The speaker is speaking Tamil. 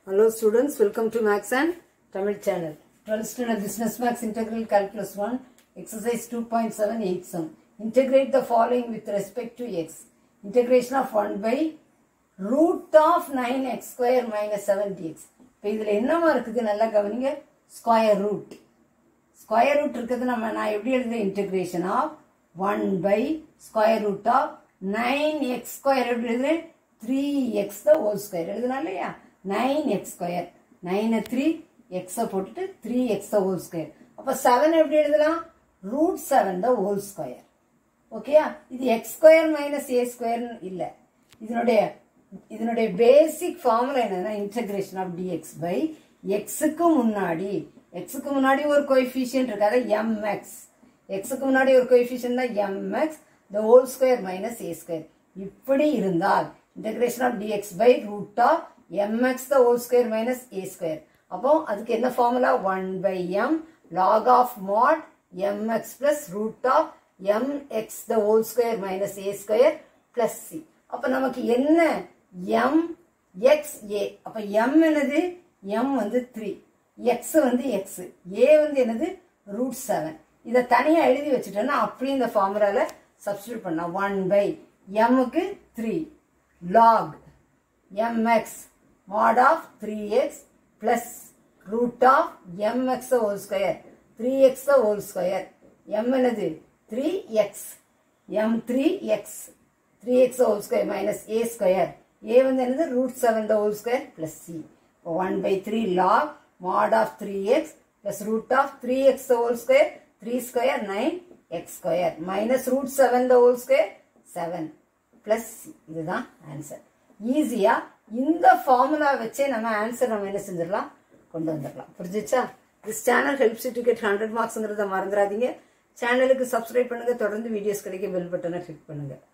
Hello students, welcome to Max and Tamil channel. 12th standard Business Max Integral Calculus 1, exercise 2.78 sum. Integrate the following with respect to x. Integration of 1 by root of 9x square minus 7dx. இப்போ இதில் என்னமா இருக்குது நல்லா கவனிங்க ஸ்கொயர் ரூட் ஸ்கொயர் ரூட் இருக்கிறது நம்ம நான் எப்படி எழுதுறேன் integration of one by square root of nine x square எப்படி எழுதுறேன் three x the whole square எழுதுனா இல்லையா நைன் எக்ஸ் ஸ்கொயர் நைனை த்ரீ எக்ஸை போட்டுட்டு three x the whole square அப்போ செவன் எப்படி எழுதலாம் root seven the whole square ஓகேயா இது எக்ஸ் ஸ்கொயர் மைனஸ் ஏ ஸ்கொயர்னு இல்லை இதனுடைய இதனுடைய பேசிக் ஃபார்முலா என்னன்னா இன்டகிரேஷன் ஆஃப் டிஎக்ஸ் பை எக்ஸுக்கு முன்னாடி எக்ஸுக்கு முன்னாடி ஒரு கோஎஃபிஷியன்ட் இருக்கு அதாவது எம்எக்ஸ் எக்ஸுக்கு முன்னாடி ஒரு கோஎஃபிஷியன்ட் தான் mx the whole square minus a square இப்படி இருந்தால் integration of dx by root of mx the whole square minus a square அப்போ அதுக்கு என்ன formula one by m log of mod mx plus root of mx the whole square minus a square plus c அப்போ நமக்கு என்ன எம் எக்ஸ் ஏ அப்போ எம் என்னது எம் வந்து த்ரீ எக்ஸ் வந்து எக்ஸ் ஏ வந்து என்னது ரூட் செவன் இதை தனியாக எழுதி வச்சுட்டோன்னா அப்படியே இந்த ஃபார்முலாவில் சப்ஸ்டியூட் பண்ணலாம் ஒன் பை எம்முக்கு three log mx mod of three x plus root of mx whole square three x whole square m என்னது three x m three x three x whole square minus a square a வந்து என்னது root seven the whole square plus c one by three log mod of three x plus root of three x whole square three square nine x square minus root seven the whole square seven plus இதுதான் ஆன்சர் ஈஸியா இந்த ஃபார்முலா வச்சே நம்ம ஆன்சர் நம்ம என்ன செஞ்சிடலாம் கொண்டு வந்துடலாம் புரிஞ்சிச்சா this channel helps to get hundred மார்க்ஸ்ங்கிறத மறந்துடாதீங்க சேனலுக்கு சப்ஸ்கிரைப் பண்ணுங்க தொடர்ந்து வீடியோஸ் கிடைக்க பெல் பட்டனை கிளிக் பண்ணுங்க